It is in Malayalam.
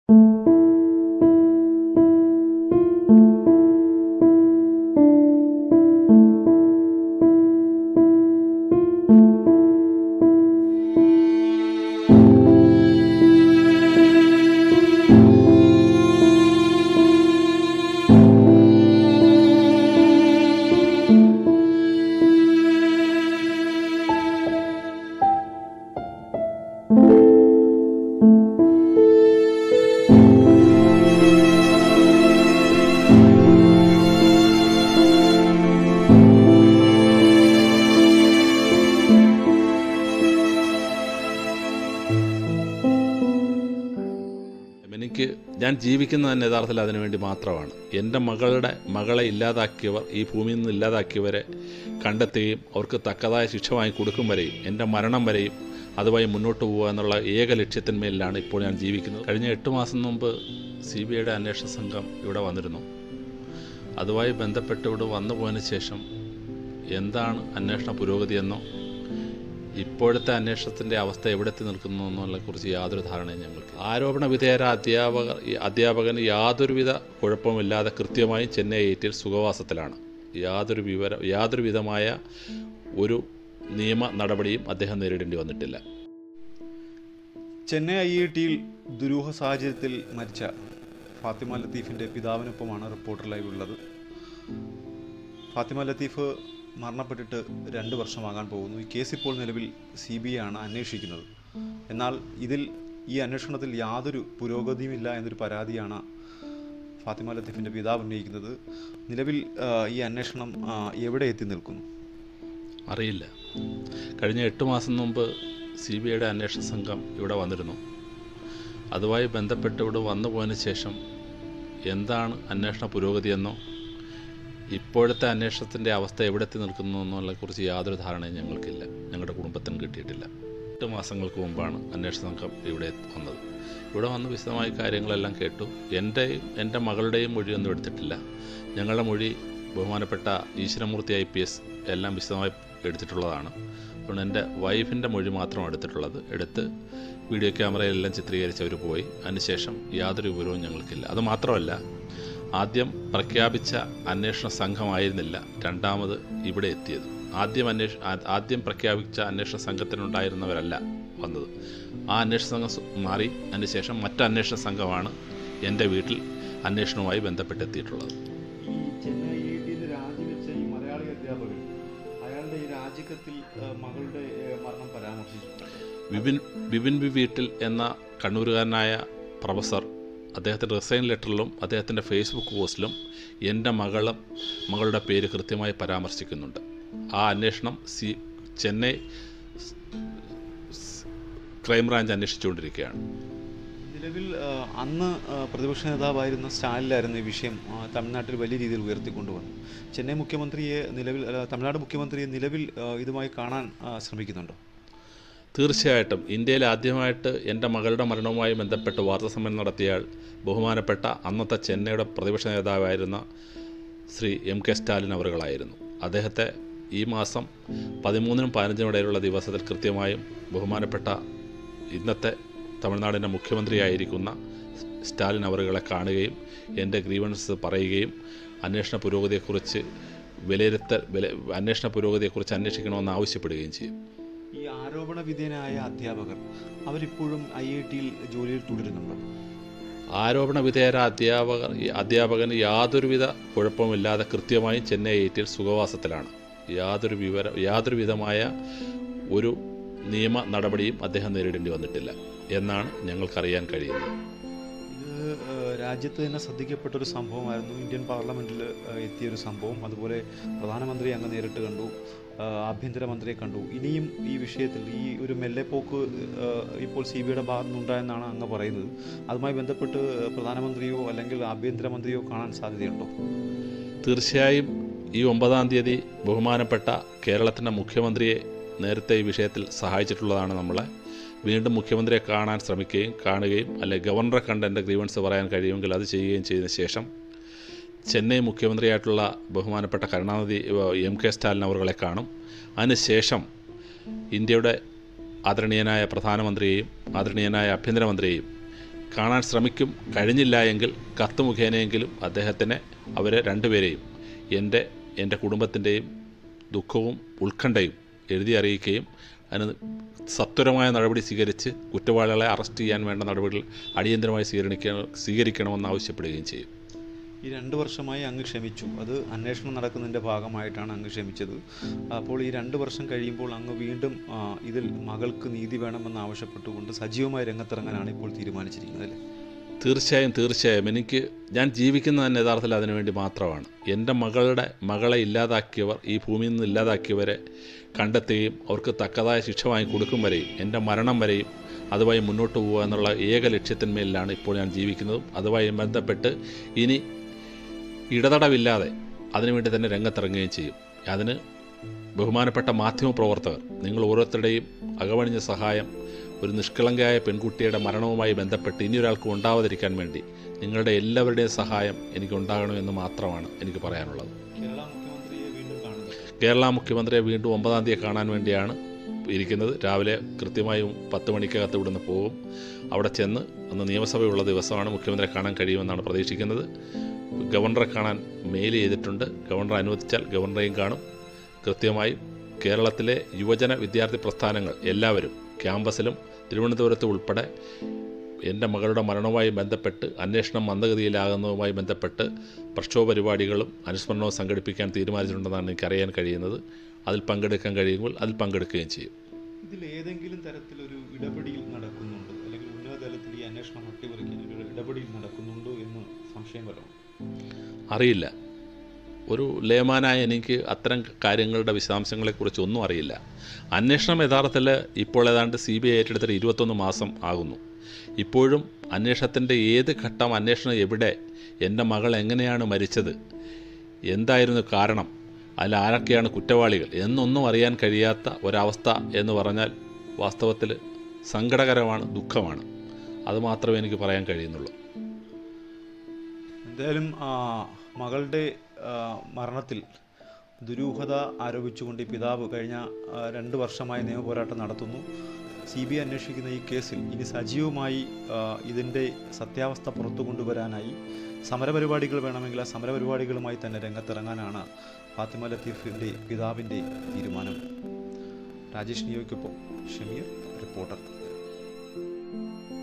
എനിക്ക് ഞാൻ ജീവിക്കുന്നത് തന്നെ യഥാർത്ഥത്തിൽ അതിനു വേണ്ടി മാത്രമാണ് എൻ്റെ മകളുടെ മകളെ ഇല്ലാതാക്കിയവർ ഈ ഭൂമിയിൽ നിന്ന് ഇല്ലാതാക്കിയവരെ കണ്ടെത്തുകയും അവർക്ക് തക്കതായ ശിക്ഷ വാങ്ങി കൊടുക്കും വരെയും എൻ്റെ മരണം വരെയും അതുവഴി മുന്നോട്ട് പോകുക എന്നുള്ള ഏക ലക്ഷ്യത്തിന്മേലാണ് ഇപ്പോൾ ഞാൻ ജീവിക്കുന്നത് കഴിഞ്ഞ എട്ട് മാസം മുമ്പ് സി ബി ഐയുടെ അന്വേഷണ സംഘം ഇവിടെ വന്നിരുന്നു അതുമായി ബന്ധപ്പെട്ട് ഇവിടെ വന്നു പോയതിന് ശേഷം എന്താണ് അന്വേഷണ പുരോഗതിയെന്നോ ഇപ്പോഴത്തെ അന്വേഷണത്തിൻ്റെ അവസ്ഥ എവിടെ എത്തി നിൽക്കുന്നു എന്നുള്ളതിനെക്കുറിച്ച് യാതൊരു ധാരണയും ഞങ്ങൾക്ക് ആരോപണ വിധേയര അധ്യാപകർ ഈ അധ്യാപകന് യാതൊരുവിധ കുഴപ്പമില്ലാതെ കൃത്യമായും ചെന്നൈ എയ്റ്റിൽ സുഖവാസത്തിലാണ് യാതൊരു വിവര യാതൊരു വിധമായ ഒരു നിയമ നടപടിയും അദ്ദേഹം നേരിടേണ്ടി വന്നിട്ടില്ല ചെന്നൈ ഐ ഐ ടിയിൽ ദുരൂഹ സാഹചര്യത്തിൽ മരിച്ച ഫാത്തിമ ലത്തീഫിൻ്റെ പിതാവിനൊപ്പമാണ് റിപ്പോർട്ടർ ലൈവ് ഉള്ളത് ഫാത്തിമ ലത്തീഫ് മരണപ്പെട്ടിട്ട് രണ്ട് വർഷമാകാൻ പോകുന്നു ഈ കേസ് ഇപ്പോൾ നിലവിൽ സി ബി ഐ ആണ് അന്വേഷിക്കുന്നത് എന്നാൽ ഇതിൽ ഈ അന്വേഷണത്തിൽ യാതൊരു പുരോഗതിയുമില്ല എന്നൊരു പരാതിയാണ് ഫാത്തിമ ലത്തീഫിൻ്റെ പിതാവ് ഉന്നയിക്കുന്നത് നിലവിൽ ആ, ഈ അന്വേഷണം ആ, എവിടെ എത്തി നിൽക്കുന്നു അറിയില്ല കഴിഞ്ഞ എട്ട് മാസം മുമ്പ് സി ബി ഐയുടെ അന്വേഷണ സംഘം ഇവിടെ വന്നിരുന്നു അതുമായി ബന്ധപ്പെട്ട് ഇവിടെ വന്നു പോയതിന് ശേഷം എന്താണ് അന്വേഷണ പുരോഗതിയെന്നോ ഇപ്പോഴത്തെ അന്വേഷണത്തിൻ്റെ അവസ്ഥ എവിടെ എത്തി നിൽക്കുന്നു എന്നുള്ളതിനെക്കുറിച്ച് യാതൊരു ധാരണയും ഞങ്ങൾക്കില്ല ഞങ്ങളുടെ കുടുംബത്തിനും കിട്ടിയിട്ടില്ല എട്ട് മാസങ്ങൾക്ക് മുമ്പാണ് അന്വേഷണ സംഘം ഇവിടെ വന്നത് ഇവിടെ വന്ന് വിശദമായ കാര്യങ്ങളെല്ലാം കേട്ടു എൻ്റെയും എൻ്റെ മകളുടെയും മൊഴിയൊന്നും എടുത്തിട്ടില്ല ഞങ്ങളുടെ മൊഴി ബഹുമാനപ്പെട്ട ഈശ്വരമൂർത്തി ഐ പി എസ് എല്ലാം വിശദമായി എടുത്തിട്ടുള്ളതാണ് അതുകൊണ്ട് എൻ്റെ വൈഫിൻ്റെ മൊഴി മാത്രമാണ് എടുത്തിട്ടുള്ളത് എടുത്ത് വീഡിയോ ക്യാമറയിലെല്ലാം ചിത്രീകരിച്ച് അവർ പോയി അതിനുശേഷം യാതൊരു വിവരവും ഞങ്ങൾക്കില്ല അത് മാത്രമല്ല ആദ്യം പ്രഖ്യാപിച്ച അന്വേഷണ സംഘമായിരുന്നില്ല രണ്ടാമത് ഇവിടെ എത്തിയത് ആദ്യം അന്വേഷ ആ- ആദ്യം പ്രഖ്യാപിച്ച അന്വേഷണ സംഘത്തിനുണ്ടായിരുന്നവരല്ല വന്നത് ആ അന്വേഷണ സംഘം സ് മാറി അതിനുശേഷം മറ്റ് അന്വേഷണ സംഘമാണ് എൻ്റെ വീട്ടിൽ അന്വേഷണവുമായി ബന്ധപ്പെട്ടെത്തിയിട്ടുള്ളത് ഈ ചെന്നൈ ഐ ടിയിൽ രാജിവെച്ച ഈ മലയാളി അധ്യാപകൻ അയാളുടെ ഈ രാജിക്കത്തിൽ മകളുടെ മരണം പരാമർശിച്ചിട്ടുണ്ട് വിപിൻ വിപിൻ വി വീട്ടിൽ എന്ന കണ്ണൂരുകാരനായ പ്രൊഫസർ അദ്ദേഹത്തിൻ്റെ റിസൈൻ ലെറ്ററിലും അദ്ദേഹത്തിൻ്റെ ഫേസ്ബുക്ക് പോസ്റ്റിലും എൻ്റെ മകളും മകളുടെ പേര് കൃത്യമായി പരാമർശിക്കുന്നുണ്ട് ആ അന്വേഷണം സി ചെന്നൈ സ്- സ് ക്രൈംബ്രാഞ്ച് അന്വേഷിച്ചുകൊണ്ടിരിക്കുകയാണ് നിലവിൽ ആ, അന്ന് ആ, പ്രതിപക്ഷ നേതാവായിരുന്ന സ്റ്റാലിനായിരുന്നു ഈ വിഷയം ആ, തമിഴ്നാട്ടിൽ വലിയ രീതിയിൽ ഉയർത്തിക്കൊണ്ടുവന്നു ചെന്നൈ മുഖ്യമന്ത്രിയെ നിലവിൽ അല്ല, തമിഴ്നാട് മുഖ്യമന്ത്രിയെ നിലവിൽ ആ, ഇതുമായി കാണാൻ ആ, ശ്രമിക്കുന്നുണ്ടോ തീർച്ചയായിട്ടും ഇന്ത്യയിൽ ആദ്യമായിട്ട് എൻ്റെ മകളുടെ മരണവുമായി ബന്ധപ്പെട്ട് വാർത്താസമ്മേളനം നടത്തിയാൽ ബഹുമാനപ്പെട്ട അന്നത്തെ ചെന്നൈയുടെ പ്രതിപക്ഷ നേതാവായിരുന്ന ശ്രീ എം കെ സ്റ്റാലിൻ അവറുകളായിരുന്നു അദ്ദേഹത്തെ ഈ മാസം പതിമൂന്നിനും പതിനഞ്ചിനും ഇടയിലുള്ള ദിവസത്തിൽ കൃത്യമായും ബഹുമാനപ്പെട്ട ഇന്നത്തെ തമിഴ്നാടിൻ്റെ മുഖ്യമന്ത്രിയായിരിക്കുന്ന സ്റ്റാലിൻ അവറുകളെ കാണുകയും എൻ്റെ ഗ്രീവൻസ് പറയുകയും അന്വേഷണ പുരോഗതിയെക്കുറിച്ച് വിലയിരുത്തൽ വില അന്വേഷണ പുരോഗതിയെക്കുറിച്ച് അന്വേഷിക്കണമെന്ന് ആവശ്യപ്പെടുകയും ചെയ്യും ഈ ആരോപണ വിധേയനായ അധ്യാപകർ അവരിപ്പോഴും ഐ ഐ ടിയിൽ ജോലിയിൽ തുടരുന്നുണ്ടോ ആരോപണ വിധേയര അധ്യാപകർ ഈ അധ്യാപകന് യാതൊരുവിധ കുഴപ്പമില്ലാതെ കൃത്യമായും ചെന്നൈ എയ്റ്റിൽ സുഖവാസത്തിലാണ് യാതൊരു വിവര യാതൊരു വിധമായ ഒരു നിയമ നടപടിയും അദ്ദേഹം നേരിടേണ്ടി വന്നിട്ടില്ല എന്നാണ് ഞങ്ങൾക്കറിയാൻ കഴിയുന്നത് ഇത് ഏഹ്, രാജ്യത്ത് തന്നെ ശ്രദ്ധിക്കപ്പെട്ട ഒരു സംഭവമായിരുന്നു ഇന്ത്യൻ പാർലമെൻറ്റിൽ എത്തിയൊരു സംഭവം അതുപോലെ പ്രധാനമന്ത്രി അങ്ങ് നേരിട്ട് കണ്ടു ഏഹ്, ആഭ്യന്തരമന്ത്രിയെ കണ്ടു ഇനിയും ഈ വിഷയത്തിൽ ഈ ഒരു മെല്ലെപ്പോക്ക് ഏഹ്, ഇപ്പോൾ സി ബി ഐയുടെ ഭാഗത്തു നിന്നുണ്ടായെന്നാണ് അങ്ങ് പറയുന്നത് അതുമായി ബന്ധപ്പെട്ട് പ്രധാനമന്ത്രിയോ അല്ലെങ്കിൽ ആഭ്യന്തരമന്ത്രിയോ കാണാൻ സാധ്യതയുണ്ടോ തീർച്ചയായും ഈ ഒമ്പതാം തീയതി ബഹുമാനപ്പെട്ട കേരളത്തിൻ്റെ മുഖ്യമന്ത്രിയെ നേരത്തെ ഈ വിഷയത്തിൽ സഹായിച്ചിട്ടുള്ളതാണ് നമ്മളെ വീണ്ടും മുഖ്യമന്ത്രിയെ കാണാൻ ശ്രമിക്കുകയും കാണുകയും അല്ലെ ഗവർണറെ കണ്ട് എൻ്റെ ഗ്രീവൻസ് പറയാൻ കഴിയുമെങ്കിൽ അത് ചെയ്യുകയും ചെയ്തതിന് ശേഷം ചെന്നൈ മുഖ്യമന്ത്രിയായിട്ടുള്ള ബഹുമാനപ്പെട്ട കരുണാനിധി ഏഹ്, എം കെ സ്റ്റാലിൻ അവറുകളെ കാണും അതിനുശേഷം ഇന്ത്യയുടെ ആദരണീയനായ പ്രധാനമന്ത്രിയെയും ആദരണീയനായ ആഭ്യന്തരമന്ത്രിയെയും കാണാൻ ശ്രമിക്കും കഴിഞ്ഞില്ല എങ്കിൽ കത്ത് മുഖേനയെങ്കിലും അദ്ദേഹത്തിനെ അവരെ രണ്ടുപേരെയും എൻ്റെ എൻ്റെ കുടുംബത്തിൻ്റെയും ദുഃഖവും ഉത്കണ്ഠയും എഴുതി അറിയിക്കുകയും അതിന് സത്വരമായ നടപടി സ്വീകരിച്ച് കുറ്റവാളികളെ അറസ്റ്റ് ചെയ്യാൻ വേണ്ട നടപടികൾ അടിയന്തരമായി സ്വീകരിക്കണം സ്വീകരിക്കണമെന്ന് ആവശ്യപ്പെടുകയും ചെയ്യും ഈ രണ്ട് വർഷമായി അങ്ങ് ക്ഷമിച്ചു അത് അന്വേഷണം നടക്കുന്നതിൻ്റെ ഭാഗമായിട്ടാണ് അങ്ങ് ക്ഷമിച്ചത് അപ്പോൾ ഈ രണ്ട് വർഷം കഴിയുമ്പോൾ അങ്ങ് വീണ്ടും ആ, ഇതിൽ മകൾക്ക് നീതി വേണമെന്ന് ആവശ്യപ്പെട്ടുകൊണ്ട് സജീവമായി രംഗത്തിറങ്ങാനാണ് ഇപ്പോൾ തീരുമാനിച്ചിരിക്കുന്നത് അല്ലേ തീർച്ചയായും തീർച്ചയായും എനിക്ക് ഞാൻ ജീവിക്കുന്നത് തന്നെ യഥാർത്ഥത്തിൽ അതിനുവേണ്ടി മാത്രമാണ് എൻ്റെ മകളുടെ മകളെ ഇല്ലാതാക്കിയവർ ഈ ഭൂമിയിൽ നിന്ന് ഇല്ലാതാക്കിയവരെ കണ്ടെത്തുകയും അവർക്ക് തക്കതായ ശിക്ഷ വാങ്ങി കൊടുക്കും വരെയും എൻ്റെ മരണം വരെയും അതുമായി മുന്നോട്ട് പോകുക എന്നുള്ള ഏക ലക്ഷ്യത്തിന്മേലാണ് ഇപ്പോൾ ഞാൻ ജീവിക്കുന്നതും അതുമായി ബന്ധപ്പെട്ട് ഇനി ഇടതടവില്ലാതെ അതിനുവേണ്ടി തന്നെ രംഗത്തിറങ്ങുകയും ചെയ്യും അതിന് ബഹുമാനപ്പെട്ട മാധ്യമപ്രവർത്തകർ നിങ്ങൾ ഓരോരുത്തരുടെയും അകവണിഞ്ഞ സഹായം ഒരു നിഷ്കളങ്കയായ പെൺകുട്ടിയുടെ മരണവുമായി ബന്ധപ്പെട്ട് ഇനിയൊരാൾക്കും ഉണ്ടാവാതിരിക്കാൻ വേണ്ടി നിങ്ങളുടെ എല്ലാവരുടെയും സഹായം എനിക്ക് ഉണ്ടാകണമെന്ന് മാത്രമാണ് എനിക്ക് പറയാനുള്ളത് കേരള മുഖ്യമന്ത്രിയെ വീണ്ടും കാണുന്നത് കേരള മുഖ്യമന്ത്രിയെ വീണ്ടും ഒമ്പതാം തീയതി കാണാൻ വേണ്ടിയാണ് ഇരിക്കുന്നത് രാവിലെ കൃത്യമായും പത്ത് മണിക്കകത്ത് ഇവിടുന്ന് പോകും അവിടെ ചെന്ന് അന്ന് നിയമസഭയുള്ള ദിവസമാണ് മുഖ്യമന്ത്രിയെ കാണാൻ കഴിയുമെന്നാണ് പ്രതീക്ഷിക്കുന്നത് ഗവർണറെ കാണാൻ മെയിൽ ചെയ്തിട്ടുണ്ട് ഗവർണർ അനുവദിച്ചാൽ ഗവർണറെയും കാണും കൃത്യമായും കേരളത്തിലെ യുവജന വിദ്യാർത്ഥി പ്രസ്ഥാനങ്ങൾ എല്ലാവരും ക്യാമ്പസിലും തിരുവനന്തപുരത്തും ഉൾപ്പെടെ എൻ്റെ മകളുടെ മരണവുമായി ബന്ധപ്പെട്ട് അന്വേഷണം മന്ദഗതിയിലാകുന്നതുമായി ബന്ധപ്പെട്ട് പ്രക്ഷോഭ പരിപാടികളും അനുസ്മരണവും സംഘടിപ്പിക്കാൻ തീരുമാനിച്ചിട്ടുണ്ടെന്നാണ് എനിക്കറിയാൻ കഴിയുന്നത് അതിൽ പങ്കെടുക്കാൻ കഴിയുമ്പോൾ അതിൽ പങ്കെടുക്കുകയും ചെയ്യും ഇതിൽ ഏതെങ്കിലും തരത്തിലൊരു ഇടപെടിയിൽ നടക്കുന്നുണ്ട് അല്ലെങ്കിൽ ഉന്നത തലത്തിൽ ഈ അന്വേഷണം അട്ടിമറിക്കാൻ ഒരു ഇടപെടിയിൽ നടക്കുന്നുണ്ടോ എന്ന് സംശയം വല്ലതും അറിയില്ല ഒരു ലേമാനായ എനിക്ക് അത്തരം കാര്യങ്ങളുടെ വിശദാംശങ്ങളെക്കുറിച്ച് ഒന്നും അറിയില്ല അന്വേഷണം യഥാർത്ഥത്തിൽ ഇപ്പോൾ ഏതാണ്ട് സി ബി ഐ ഏറ്റെടുത്തിട്ട് ഇരുപത്തൊന്ന് മാസം ആകുന്നു ഇപ്പോഴും അന്വേഷണത്തിൻ്റെ ഏത് ഘട്ടം അന്വേഷണം എവിടെ എൻ്റെ മകൾ എങ്ങനെയാണ് മരിച്ചത് എന്തായിരുന്നു കാരണം അതിൽ ആരൊക്കെയാണ് കുറ്റവാളികൾ എന്നൊന്നും അറിയാൻ കഴിയാത്ത ഒരവസ്ഥ എന്ന് പറഞ്ഞാൽ വാസ്തവത്തിൽ സങ്കടകരമാണ് ദുഃഖമാണ് അത് മാത്രമേ എനിക്ക് പറയാൻ കഴിയുന്നുള്ളൂ എന്തായാലും ആ, മകളുടെ ആ, മരണത്തിൽ ദുരൂഹത ആരോപിച്ചുകൊണ്ട് ഈ പിതാവ് കഴിഞ്ഞ ആ, രണ്ട് വർഷമായി നിയമപോരാട്ടം നടത്തുന്നു സി ബി ഐ അന്വേഷിക്കുന്ന ഈ കേസിൽ ഇനി സജീവമായി ആ, ഇതിൻ്റെ സത്യാവസ്ഥ പുറത്തു കൊണ്ടുവരാനായി സമരപരിപാടികൾ വേണമെങ്കിൽ ആ സമരപരിപാടികളുമായി തന്നെ രംഗത്തിറങ്ങാനാണ് ഫാത്തിമ ലത്തീഫിൻ്റെ പിതാവിൻ്റെ തീരുമാനം രാജേഷ് നിയോയ്ക്കൊപ്പം ഷമീർ റിപ്പോർട്ടർ